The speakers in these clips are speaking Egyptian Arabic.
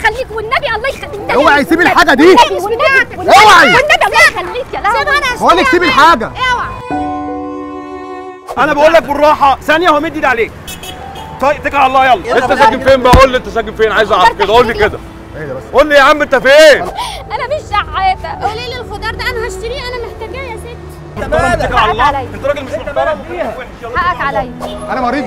يخليك والنبي الله يخليك اوعي سيبي الحاجه دي والنبي والنبي والنبي اوعي. والنبي الله يخليك يا لهوي بقول لك سيبي الحاجه انا بقول لك بالراحه ثانيه هو مدي عليك طيب اتكل على الله يلا انت ساكن فين بقى قول لي انت ساكن فين عايز اعرف كده قول لي كده ايه ده بس قول لي يا عم انت فين انا مش شحاته قولي لي الخضار ده انا هشتريه انا محتاجاه يا ست محترم اتكل على الله عليا. انت راجل مش محترم وحش يلا حقك عليا انا مريض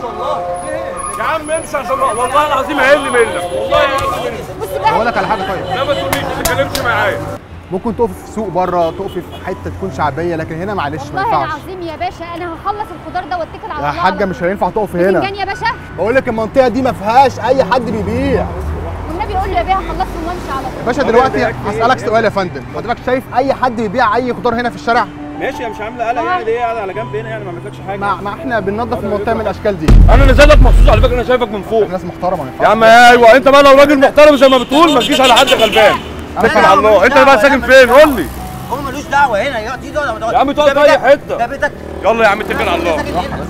يا عم امشي عشان والله العظيم هيقل منك والله هيقل منك بص بقى اقول لك على حاجه طيب لا ما تقوليش ما تتكلمش معايا ممكن تقفي في سوق بره تقفي في حته تكون شعبيه لكن هنا معلش ما والله ينفعش العظيم يا باشا انا هخلص الخضار ده واتكل على يا الله حاجه على مش هينفع تقفي فنجان هنا يا باشا بقول لك المنطقه دي ما فيهاش اي حد بيبيع والنبي قول له يا بيه هخلصهم وامشي على طول يا باشا دلوقتي هسالك سؤال يا فندم حضرتك شايف اي حد بيبيع اي خضار هنا في الشارع ماشي يا مش عامله قلق يعني ليه قاعد على جنب هنا يعني ما عملتلكش حاجه ما, ما احنا بننظف المنطقه من الاشكال دي انا نازل لك مخصوص على فكره انا شايفك من فوق ناس محترمه ما يا ينفعش عم ايوه انت بقى لو راجل محترم زي ما بتقول ما تجيش على حد غلبان اتكل على الله انت بقى ساكن فين قول لي هو ملوش دعوه هنا يا دي دول يا عم تقعد في اي حته ده بيتك يلا يا عم اتكل على الله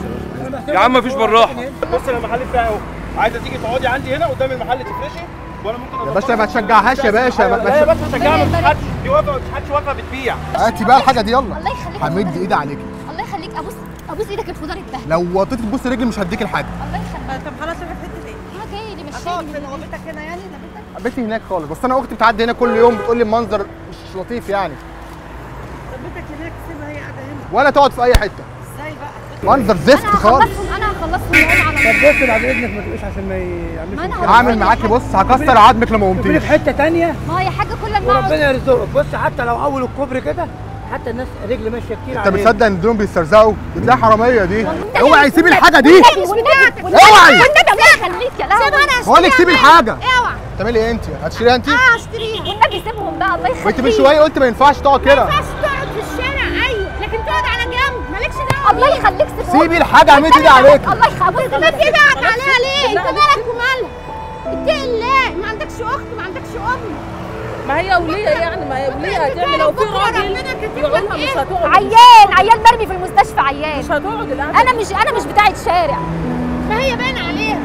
يا عم مفيش بالراحه بص انا المحل بتاعي اهو عايزه تيجي تقعدي عندي هنا قدام المحل تفرشي وانا ممكن يا باشا ما تشجعهاش يا باشا ما- لا يا ما باشا شجعنا مش حد دي واقفه مش حدش واقفه بتبيع هاتي بقى الحاجه دي يلا الله يخليك همد ايدي عليكي الله يخليك ابوس ابوس ايدك الخضار اتبهدل لو وطيت تبص رجلي مش هديك الحاجه الله يخليك طب خلاص روح في حته ايه؟ ما جاي لي مش هتقعد شايف فين هو بيتك هنا يعني ده بيتك؟ بيتي هناك خالص بس انا اختي بتعدي هنا كل يوم بتقول لي المنظر مش لطيف يعني طب بيتك هناك سيبها هي قاعده هنا ولا تقعد في اي حته ازاي بقى؟ منظر زفت انا خالص هخلصهم انا هخلصهم وأقوم على طول. بص بعد اذنك ما تقولش عشان ما يعملش ما انا مشكلة. هعمل معاكي بص هكسر عظمك لو ما شوفي لي قمتيش في حته ثانيه ما هي حاجه كل ما اقعد وربنا يرزقك بص حتى لو اول الكوبري كده حتى الناس رجل ماشيه كتير انت عليه مصدق ان دول بيسترزقوا دي تلاقي حراميه دي والنبي- اوعي سيبي الحاجه دي والنبي والنبي اوعي والنبي الله يخليك يا لهوي بقول لك سيبي الحاجه اوعى تعملي ايه انت هتشتريها انت اه اشتريها والنبي سيبهم بقى الله يخليك وانت من شويه قلت ما ينفعش تقعد ما كده ينفعش تقعد في الشارع ايوه لكن تقعد على جنب مالكش دعوه الله يخليك سيبهم سيبي الحاجه همد ايدي عليك الله يخليك انت مد ايدك عليها ليه؟ انت مالك ومالها؟ اتقي الله ما عندكش اخت ما عندكش ام ما هي وليه يعني ما هي وليه هتعمل لو في راجل يقعدها مش هتقعد عيان عيان مرمي في المستشفى عيان مش هتقعد القعده انا مش انا مش بتاعه شارع ما هي باين عليها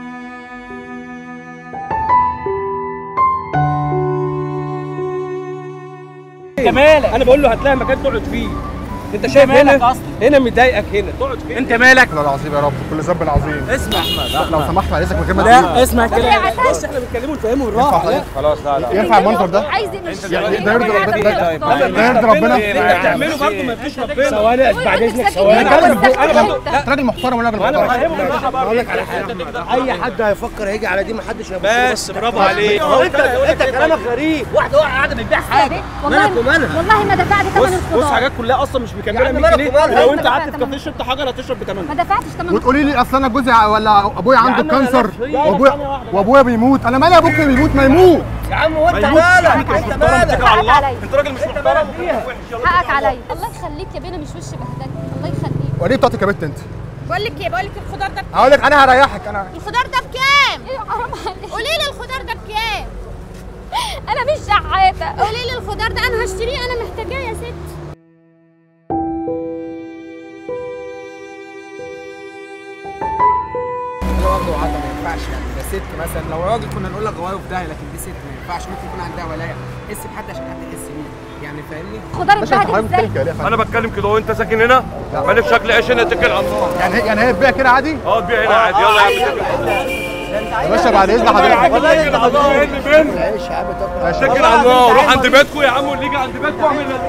انت مالك انا بقول له هتلاقي مكان تقعد فيه انت شايف هنا هنا مضايقك هنا تقعد فين انت مالك والله العظيم يا رب كل ذنب عظيم اسمع احمد لو سمحت بعد اذنك من غير ما تقول لا اسمع كده يا عسل. بص احنا بنتكلموا نفهمه ينفع بالراحه حضرتك؟ خلاص لا لا ينفع المنظر ده؟ عايز مش يعني ده يرضي ربنا ده ده يرضي ربنا انت بتعمله برضه ما فيش ربنا ثواني بعد اذنك انا ثواني انت راجل محترم ولا راجل انا محترم بفهمه بالراحه بقى اقول لك على حاجه اي حد هيفكر هيجي على دي ما حدش هيبص بس برافو عليك انت انت كلامك غريب واحده واحده قاعده بتبيع حاجه والله مالك ومالها والله ما دفعت بص ثمن بص الخضار حاجات كلها اصلا مش مكمله عم 100 مالك جنيه ومالها؟ لو انت انت قعدت في بقى كافيه شربت حاجه هتشرب ما بثمنها دفعتش ثمن وتقولي لي اصل انا جوزي ولا ابويا عنده عم أنا كانسر لا في- وابويا ثانية واحدة. وابويا بيموت انا مالي ابوك بيموت ما يموت يا عم وانت ما يموتش يا عم مالك انت مش انت محترم مالك اتكل على الله عليا. انت راجل مش محترم وحش يلا حقك عليا الله يخليك يا بينا مش وش بهدلك الله يخليك وريني بتاعتك يا بنت انت بقول لك ايه بقول لك الخضار ده هقول لك انا هريحك انا الخضار ده بكام؟ ايه حرام عليك قولي لي الخضار ده بكام؟ انا مش شحاته قولي لي الخضار ده انا هشتريه انا محتاجاه يا ست برضه عضله ما ينفعش يعني ده ست مثلا لو راجل كنا نقول لك غوايه في داهيه لكن دي ست ما ينفعش ممكن يكون عندها ولايه حس بحد عشان حد يحس بيه يعني فاهمني خضار باشا انت اتبهدل حضرتك ازاي بتتكلم كده ليه يا انا فندم؟ بتكلم كده وانت ساكن هنا مالك شكل عيش هنا اتكل على الله يعني هي- يعني هي تبيع كده عادي اه تبيع هنا عادي يلا يا عم اتكل يا باشا بعد اذن حضرتك والله اتكل على الله ايه اللي بين عيش يا عم ماشي. اتكل على الله روح عند بيتكم يا عم واللي يجي عند بيتكم اعمل اللي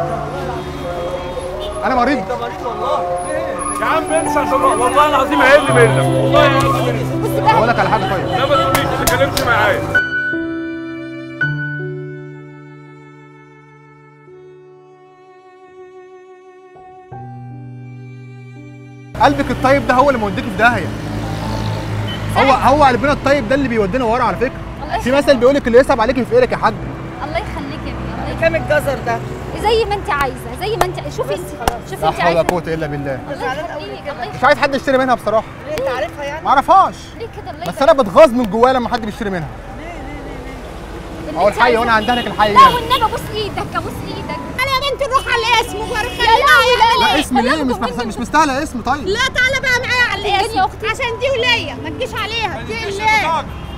انا مريض يا عم امشي عشان والله العظيم هيقل منك والله هيقل منك بص بقى اقول لك على حاجه طيب لا ما تقوليش ما تتكلمش معايا قلبك الطيب ده هو اللي موديك في داهيه هو هو قلبنا الطيب ده اللي بيودينا ورا على فكره الله في مثل بيقول لك اللي يصعب عليك يفقرك يا حاج الله يخليك يا بيه الله كام الجزر ده يخليك. زي ما انت عايزه زي ما انت شوفي انت شوفي لا انت حول ولا عايزه قوه الا بالله الله يخليك الله يخليك مش عايز حد يشتري منها بصراحه انت عارفها يعني ما اعرفهاش ليه كده الله بس انا بتغاظ من جوايا لما حد بيشتري منها اللي اهو انت الحي عايزاه. وانا عندها لك الحي لا هنا والنبي ابوس ايدك ابوس ايدك انا يا بنتي نروح على الاسم وبارك لا لا لا اسم ليه مش محس- مش مستاهله اسم طيب لا تعالى بقى معايا على الدنيا الاسم يا أختي. عشان دي وليا ما تجيش عليها دي الله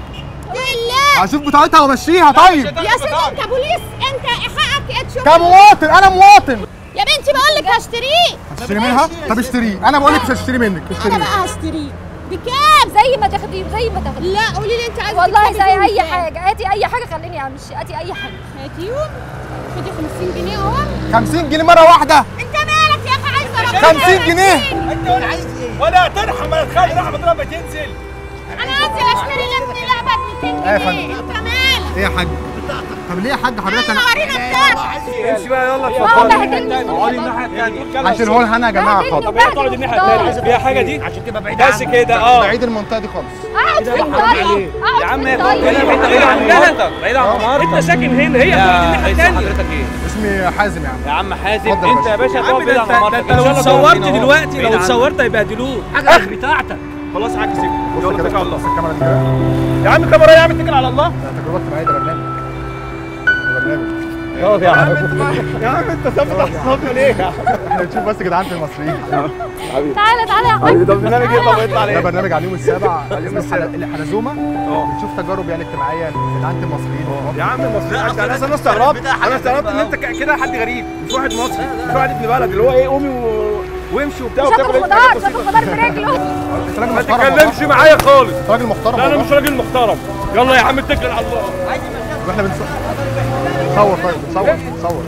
اتقي الله هشوف بطاقتها وامشيها طيب يا سيدي انت بوليس انت حقك ايه تشوف كمواطن انا مواطن يا بنتي بقول لك هشتريه هشتري منها طب اشتريه انا بقول لك مش هشتري منك انا اشتريه بقى هشتريه بكام زي ما تاخدي زي ما تاخدي لا قولي لي انت عايزه والله تكسبي زي فيهم اي كام؟ حاجه هاتي اي حاجه خليني امشي هاتي اي حاجه هاتيهم خدي 50 جنيه اهو 50 جنيه مره واحده انت مالك يا اخي عايزه ربنا 50 جنيه ولا ترحم ولا تخلي رحمه ربك تنزل انا هنزل اشتري لابني لعبه ب 200 ايه يا جنيه انت مالك ايه يا حاج طب ليه يا حاج حضرتك انا ورينا بتاعتك امشي بقى يلا اه بهدلني اقعدي الناحيه الثانيه هشيله لها انا يا جماعه بهدلني خالص طب هي تقعد الناحيه الثانيه فيها حاجه دي عشان تبقى بعيدة بس كده اه بعيد المنطقه دي خالص اقعد في الطريق يا عم اقعد في هي الطريق بعيد عنها بعيد عن عمارتك انت ساكن هنا هي تقعد الناحيه الثانيه حضرتك ايه اسمي حازم يا عم يا عم حازم اتفضل يا انت يا باشا. باشا تقعد بعيد عن عمارتك لو اتصورت دلوقتي لو اتصورت هيبهدلوك حاجه بتاعتك خلاص حاجه سيب بص يلا كده اتكل على بص الله الكاميرا دي كده يا عم كاميرا يا عم اتكل على الله ده تجربه اجتماعيه ده برنامج ده برنامج يا عم يا عم انت ثابت اعصابنا ليه احنا بنشوف بس جدعان المصريين تعالى تعالى يا حاج ده برنامج ايه طب اطلع ده عليه برنامج على اليوم السابع اسمه الحل- الحلزومه بنشوف تجارب يعني اجتماعيه جدعان المصريين يا عم المصريين انا اصلا استغربت انا استغربت ان انت كده حد غريب مش واحد مصري مش واحد ابن بلد اللي هو ايه قومي و... وامشي وبتاع شاف وبتاكل الخضار شاف الخضار برجله انت راجل ما محترم والله. تتكلمش معايا خالص انت راجل محترم لا انا والله. مش راجل محترم يلا يا عم اتكل على الله واحنا بنصور صور طيب صور صور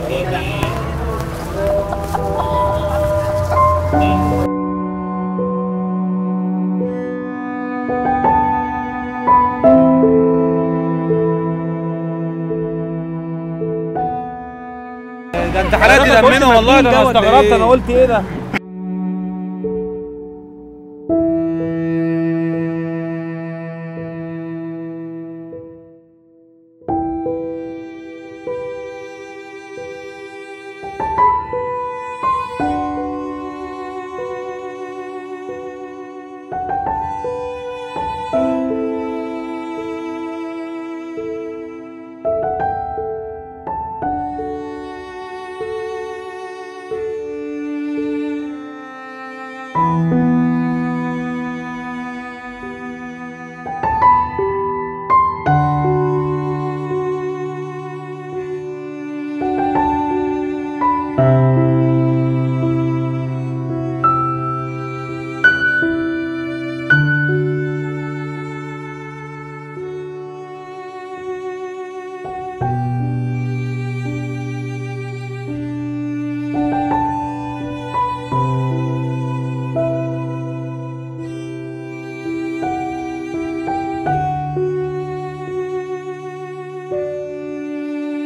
ده انت حالاتي دمنا والله ده انا استغربت انا قلت ايه ده